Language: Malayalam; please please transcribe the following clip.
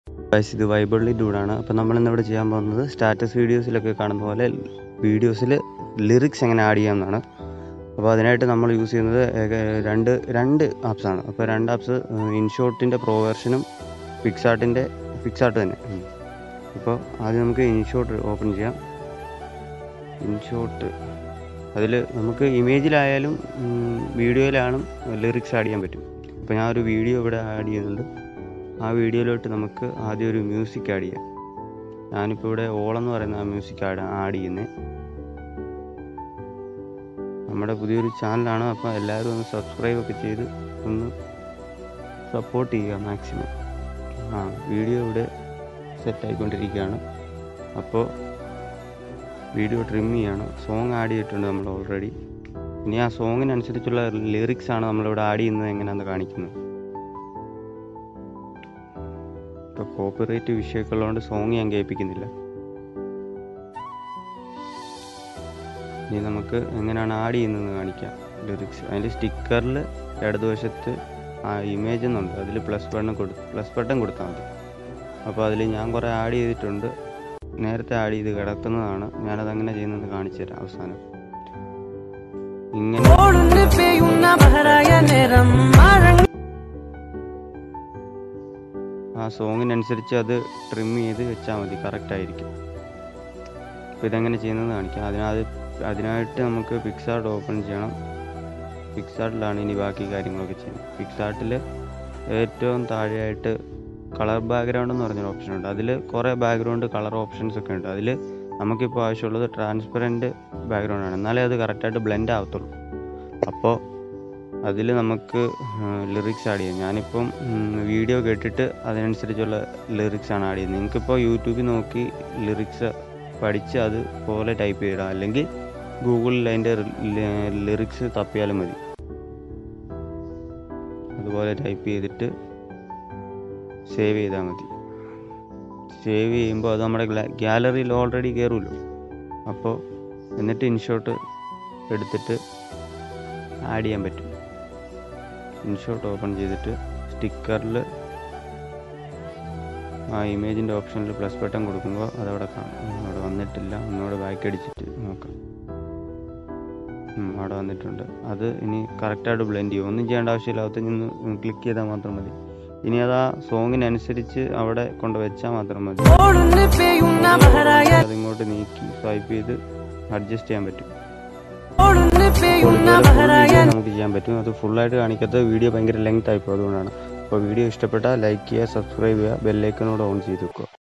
ഗൈസ് ഇത് വൈബിളി ഡൂഡാണ് അപ്പോൾ നമ്മളിന്ന് ഇവിടെ ചെയ്യാൻ പോകുന്നത് സ്റ്റാറ്റസ് വീഡിയോസിലൊക്കെ കാണുന്ന പോലെ വീഡിയോസിൽ ലിറിക്സ് എങ്ങനെ ആഡ് ചെയ്യാമെന്നാണ് അപ്പോൾ അതിനായിട്ട് നമ്മൾ യൂസ് ചെയ്യുന്നത് ഏക- രണ്ട് രണ്ട് ആപ്സാണ് അപ്പോൾ രണ്ട് ആപ്സ് ഇൻഷോട്ടിൻ്റെ പ്രോ വെർഷനും പിക്സാർട്ടിൻ്റെ പിക്സാർട്ട് തന്നെ ഉം. അപ്പോൾ ആദ്യം നമുക്ക് ഇൻഷോട്ട് ഓപ്പൺ ചെയ്യാം ഇൻഷോട്ട് അതിൽ നമുക്ക് ഇമേജിലായാലും വീഡിയോയിലാണും ലിറിക്സ് ആഡ് ചെയ്യാൻ പറ്റും അപ്പോൾ ഞാൻ ഒരു വീഡിയോ ഇവിടെ ആഡ് ചെയ്യുന്നുണ്ട് ആ വീഡിയോയിലോട്ട് നമുക്ക് ആദ്യം ഒരു മ്യൂസിക് ആഡ് ചെയ്യാം ഞാനിപ്പോൾ ഇവിടെ ഓളെന്ന് പറയുന്ന ആ മ്യൂസിക് ആഡ് ആഡ് ചെയ്യുന്നത് നമ്മുടെ പുതിയൊരു ചാനലാണ് അപ്പോൾ എല്ലാവരും ഒന്ന് സബ്സ്ക്രൈബ് ഒക്കെ ചെയ്ത് ഒന്ന് സപ്പോർട്ട് ചെയ്യുക മാക്സിമം ആ വീഡിയോ ഇവിടെ സെറ്റ് ആയിക്കൊണ്ടിരിക്കുകയാണ് അപ്പോൾ വീഡിയോ ട്രിം ചെയ്യാണ് സോങ് ആഡ് ചെയ്തിട്ടുണ്ട് നമ്മൾ ഓൾറെഡി ഇനി ആ സോങ്ങിനനുസരിച്ചുള്ള ലിറിക്സ് ആണ് നമ്മളിവിടെ ആഡ് ചെയ്യുന്നത് എങ്ങനെയാണെന്ന് കാണിക്കുന്നത് ഇപ്പോൾ കോപ്പിറൈറ്റ് വിഷയമൊക്കെ ഉള്ളതുകൊണ്ട് സോങ് ഞാൻ കേൾപ്പിക്കുന്നില്ല ഇനി നമുക്ക് എങ്ങനെയാണ് ആഡ് ചെയ്യുന്നതെന്ന് കാണിക്കാം ലിറിക്സ് അതിൽ സ്റ്റിക്കറിൽ ഇടതുവശത്ത് ആ ഇമേജ് എന്നുണ്ട് അതിൽ പ്ലസ് ബട്ടൺ കൊടു പ്ലസ് ബട്ടൺ കൊടുത്താൽ മതി അപ്പോൾ അതിൽ ഞാൻ കുറേ ആഡ് ചെയ്തിട്ടുണ്ട് നേരത്തെ ആഡ് ചെയ്ത് കിടക്കുന്നതാണ് ഞാനത് എങ്ങനെ ചെയ്യുന്നതെന്ന് കാണിച്ചു തരാം അവസാനം ഇങ്ങനെ ഓടുന്ന് പെയ്യുന്ന മഹരായ നേരം ആഴങ്ങൾ ആ സോങ്ങിനനുസരിച്ച് അത് ട്രിം ചെയ്ത് വെച്ചാൽ മതി കറക്റ്റ് ആയിരിക്കും അപ്പോൾ ഇതെങ്ങനെ ചെയ്യുന്നതെന്ന് കാണിക്കാം അതിനത് അതിനായിട്ട് നമുക്ക് പിക്സാർട്ട് ഓപ്പൺ ചെയ്യണം പിക്സാർട്ടിലാണ് ഇനി ബാക്കി കാര്യങ്ങളൊക്കെ ചെയ്യുന്നത് പിക്സാർട്ടിൽ ഏറ്റവും താഴെയായിട്ട് കളർ ബാക്ക്ഗ്രൗണ്ട് എന്ന് പറഞ്ഞൊരു ഓപ്ഷൻ ഉണ്ട് അതിൽ കുറേ ബാക്ക്ഗ്രൗണ്ട് കളർ ഓപ്ഷൻസ് ഒക്കെ ഉണ്ട് അതിൽ നമുക്കിപ്പോൾ ആവശ്യമുള്ളത് ട്രാൻസ്പെറൻറ്റ് ബാക്ക്ഗ്രൗണ്ട് ആണ് എന്നാലേ അത് കറക്റ്റായിട്ട് ബ്ലെൻഡ് ആവത്തുള്ളൂ അപ്പോൾ അതിൽ നമുക്ക് ലിറിക്സ് ആഡ് ചെയ്യാം ഞാനിപ്പം വീഡിയോ കേട്ടിട്ട് അതിനനുസരിച്ചുള്ള ലിറിക്സ് ആണ് ആഡ് ചെയ്യുന്നത് നിങ്ങൾക്കിപ്പോൾ യൂട്യൂബിൽ നോക്കി ലിറിക്സ് പഠിച്ച് അതുപോലെ ടൈപ്പ് ചെയ്തിടാം അല്ലെങ്കിൽ ഗൂഗിളിൽ അതിൻ്റെ ലിറിക്സ് തപ്പിയാലും മതി അതുപോലെ ടൈപ്പ് ചെയ്തിട്ട് സേവ് ചെയ്താൽ മതി സേവ് ചെയ്യുമ്പോൾ അത് നമ്മുടെ ഗ്യാലറിയിൽ ഓൾറെഡി കയറുമല്ലോ അപ്പോൾ എന്നിട്ട് ഇൻഷോട്ട് എടുത്തിട്ട് ആഡ് ചെയ്യാൻ പറ്റും ഇൻഷോട്ട് ഓപ്പൺ ചെയ്തിട്ട് സ്റ്റിക്കറിൽ ആ ഇമേജിൻ്റെ ഓപ്ഷനിൽ പ്ലസ് ബട്ടൺ കൊടുക്കുമ്പോൾ അതവിടെ കാണും അവിടെ വന്നിട്ടില്ല ഒന്നുകൂടെ ബാക്ക് അടിച്ചിട്ട് നോക്കാം ഉം, അവിടെ വന്നിട്ടുണ്ട് അത് ഇനി കറക്റ്റായിട്ട് ബ്ലെൻഡ് ചെയ്യും ഒന്നും ചെയ്യേണ്ട ആവശ്യമില്ല അകത്ത് നിന്ന് ക്ലിക്ക് ചെയ്താൽ മാത്രം മതി ഇനി അത് ആ സോങ്ങിനനുസരിച്ച് അവിടെ കൊണ്ട് വെച്ചാൽ മാത്രം മതി ഓടുന്ന് പെയ്യുന്ന മഹരായ അതിങ്ങോട്ട് നീക്കി സ്വൈപ്പ് ചെയ്ത് അഡ്ജസ്റ്റ് ചെയ്യാൻ പറ്റും ഓടുന്ന് അപ്പോൾ പെയ്യുന്ന ഇതുപോലെ full മഹരായ video നമുക്ക് ചെയ്യാൻ പറ്റും അത് ഫുള്ളായിട്ട് കാണിക്കാത്ത വീഡിയോ ഭയങ്കര ലെങ്ത് ആയിപ്പോൾ അതുകൊണ്ടാണ് അപ്പോൾ വീഡിയോ ഇഷ്ടപ്പെട്ടാൽ ലൈക്ക് ചെയ്യുക സബ്സ്ക്രൈബ് ചെയ്യുക ബെല്ലൈക്കനോട് ഓൺ ചെയ്ത് വെക്കുക